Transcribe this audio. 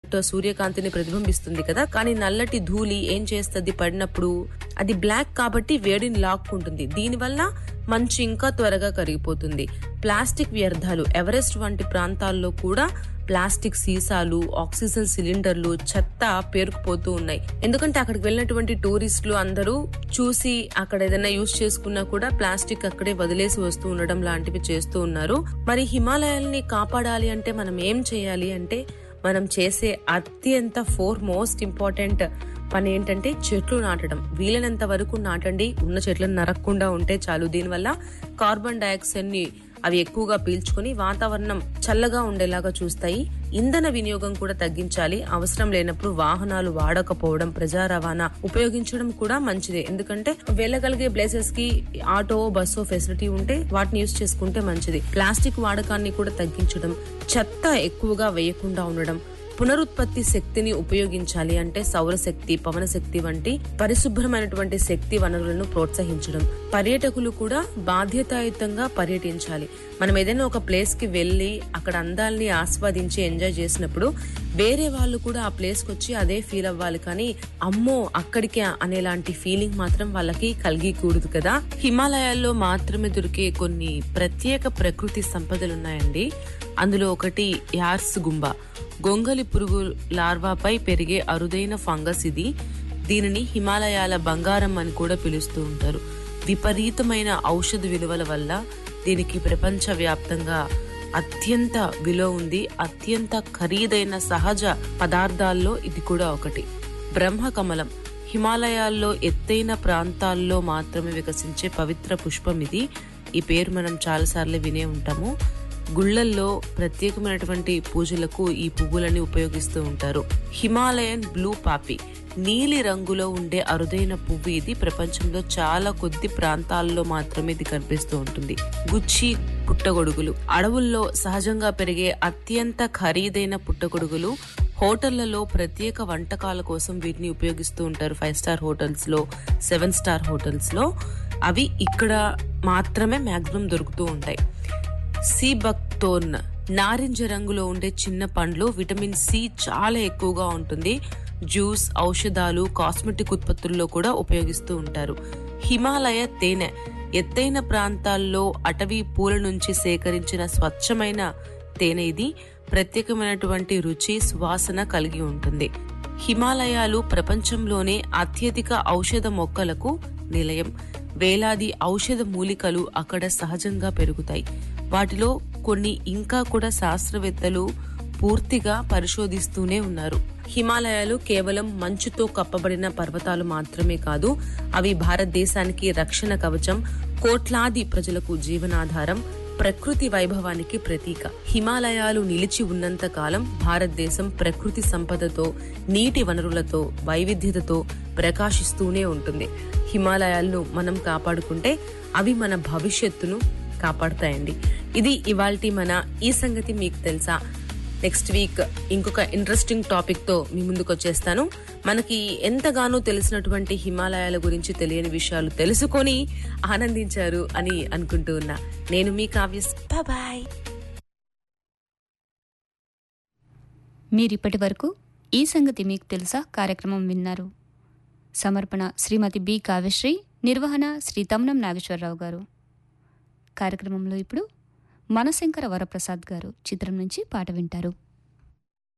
direct సూర్యకాంతిని ప్రతిబింబిస్తుంది కదా కానీ నల్లటి ధూళి ఏం చేస్తుంది పడినప్పుడు అది బ్లాక్ కాబట్టి వేడిని లాక్కుంటుంది దీనివల్ల మంచు ఇంకా త్వరగా కరిగిపోతుంది ప్లాస్టిక్ వ్యర్థాలు ఎవరెస్ట్ వంటి ప్రాంతాల్లో కూడా ప్లాస్టిక్ సీసాలు ఆక్సిజన్ సిలిండర్లు చెత్త పేరుకుపోతూ ఉన్నాయి ఎందుకంటే అక్కడికి వెళ్ళినటువంటి టూరిస్టులు అందరూ చూసి అక్కడ ఏదైనా యూజ్ చేసుకున్నా కూడా ప్లాస్టిక్ అక్కడే వదిలేసి వస్తూ ఉండడం లాంటివి చేస్తూ ఉన్నారు మరి హిమాలయాల్ని కాపాడాలి అంటే మనం ఏం చేయాలి అంటే మనం చేసే అత్యంత ఫోర్ మోస్ట్ ఇంపార్టెంట్ పని ఏంటంటే చెట్లు నాటడం వీలైనంత వరకు నాటండి ఉన్న చెట్లను నరక్కుండా ఉంటే చాలు దీనివల్ల కార్బన్ డైఆక్సైడ్ ని అవి ఎక్కువగా పీల్చుకొని వాతావరణం చల్లగా ఉండేలాగా చూస్తాయి ఇంధన వినియోగం కూడా తగ్గించాలి అవసరం లేనప్పుడు వాహనాలు వాడకపోవడం ప్రజా రవాణా ఉపయోగించడం కూడా మంచిదే ఎందుకంటే వెళ్ళగలిగే ప్లేసెస్ కి ఆటో బస్సు ఫెసిలిటీ ఉంటే వాటిని యూజ్ చేసుకుంటే మంచిది ప్లాస్టిక్ వాడకాన్ని కూడా తగ్గించడం చెత్త ఎక్కువగా వేయకుండా ఉండడం పునరుత్పత్తి శక్తిని ఉపయోగించాలి అంటే సౌరశక్తి పవన శక్తి వంటి పరిశుభ్రమైనటువంటి శక్తి వనరులను ప్రోత్సహించడం పర్యాటకులు కూడా బాధ్యతాయుతంగా పర్యటించాలి మనం ఏదైనా ఒక ప్లేస్ కి వెళ్లి అక్కడ అందాల్ని ఆస్వాదించి ఎంజాయ్ చేసినప్పుడు వేరే వాళ్ళు కూడా ఆ ప్లేస్ కి వచ్చి అదే ఫీల్ అవ్వాలి కానీ అమ్మో అక్కడికే అనేలాంటి ఫీలింగ్ మాత్రం వాళ్ళకి కలిగికూడదు కదా హిమాలయాల్లో మాత్రమే దొరికే కొన్ని ప్రత్యేక ప్రకృతి సంపదలు ఉన్నాయండి అందులో ఒకటి యార్స్ గుంబా గొంగలి పురుగు లార్వాపై పెరిగే అరుదైన ఫంగస్ ఇది దీనిని హిమాలయాల బంగారం అని కూడా పిలుస్తూ ఉంటారు విపరీతమైన ఔషధ విలువల వల్ల దీనికి ప్రపంచ వ్యాప్తంగా అత్యంత విలువ ఉంది అత్యంత ఖరీదైన సహజ పదార్థాల్లో ఇది కూడా ఒకటి బ్రహ్మకమలం హిమాలయాల్లో ఎత్తైన ప్రాంతాల్లో మాత్రమే వికసించే పవిత్ర పుష్పం ఇది ఈ పేరు మనం చాలాసార్లు వినే ఉంటాము గుళ్ళల్లో ప్రత్యేకమైనటువంటి పూజలకు ఈ పువ్వులని ఉపయోగిస్తూ ఉంటారు హిమాలయన్ బ్లూ పాపి నీలి రంగులో ఉండే అరుదైన పువ్వు ఇది ప్రపంచంలో చాలా కొద్ది ప్రాంతాల్లో మాత్రమే ఇది కనిపిస్తూ ఉంటుంది గుచ్చి పుట్టగొడుగులు అడవుల్లో సహజంగా పెరిగే అత్యంత ఖరీదైన పుట్టగొడుగులు హోటళ్లలో ప్రత్యేక వంటకాల కోసం వీటిని ఉపయోగిస్తూ ఉంటారు ఫైవ్ స్టార్ హోటల్స్ లో సెవెన్ స్టార్ హోటల్స్ లో అవి ఇక్కడ మాత్రమే మాక్సిమం దొరుకుతూ ఉంటాయి సీబక్తోర్న్ నారింజ రంగులో ఉండే చిన్న పండ్లు విటమిన్ సి చాలా ఎక్కువగా ఉంటుంది జ్యూస్ ఔషధాలు కాస్మెటిక్ ఉత్పత్తుల్లో కూడా ఉపయోగిస్తూ ఉంటారు హిమాలయ తేనె ఎత్తైన ప్రాంతాల్లో అటవీ పూల నుంచి సేకరించిన స్వచ్ఛమైన తేనె ఇది ప్రత్యేకమైనటువంటి రుచి సువాసన కలిగి ఉంటుంది హిమాలయాలు ప్రపంచంలోనే అత్యధిక ఔషధ మొక్కలకు నిలయం వేలాది ఔషధ మూలికలు అక్కడ సహజంగా పెరుగుతాయి వాటిలో కొన్ని ఇంకా కూడా శాస్త్రవేత్తలు పూర్తిగా పరిశోధిస్తూనే ఉన్నారు హిమాలయాలు కేవలం మంచుతో కప్పబడిన పర్వతాలు మాత్రమే కాదు అవి భారతదేశానికి రక్షణ కవచం కోట్లాది ప్రజలకు జీవనాధారం ప్రకృతి వైభవానికి ప్రతీక హిమాలయాలు నిలిచి ఉన్నంత కాలం భారతదేశం ప్రకృతి సంపదతో నీటి వనరులతో వైవిధ్యతతో ప్రకాశిస్తూనే ఉంటుంది హిమాలయాలను మనం కాపాడుకుంటే అవి మన భవిష్యత్తును కాపాడుతాయండి ఇది ఇవాల్టి మన ఈ సంగతి మీకు తెలుసా నెక్స్ట్ వీక్ ఇంకొక ఇంట్రెస్టింగ్ టాపిక్ తో మీ ముందుకు వచ్చేస్తాను మనకి ఎంతగానో తెలిసినటువంటి హిమాలయాల గురించి తెలియని విషయాలు తెలుసుకొని ఆనందించారు అని అనుకుంటూ ఉన్నా నేను మీ కావ్యస్ బాయ్ మీరిప్పటి వరకు ఈ సంగతి మీకు తెలుసా కార్యక్రమం విన్నారు సమర్పణ శ్రీమతి బి కావ్యశ్రీ నిర్వహణ శ్రీ తమ్నం నాగేశ్వరరావు గారు కార్యక్రమంలో ఇప్పుడు మనశంకర వరప్రసాద్ గారు చిత్రం నుంచి పాట వింటారు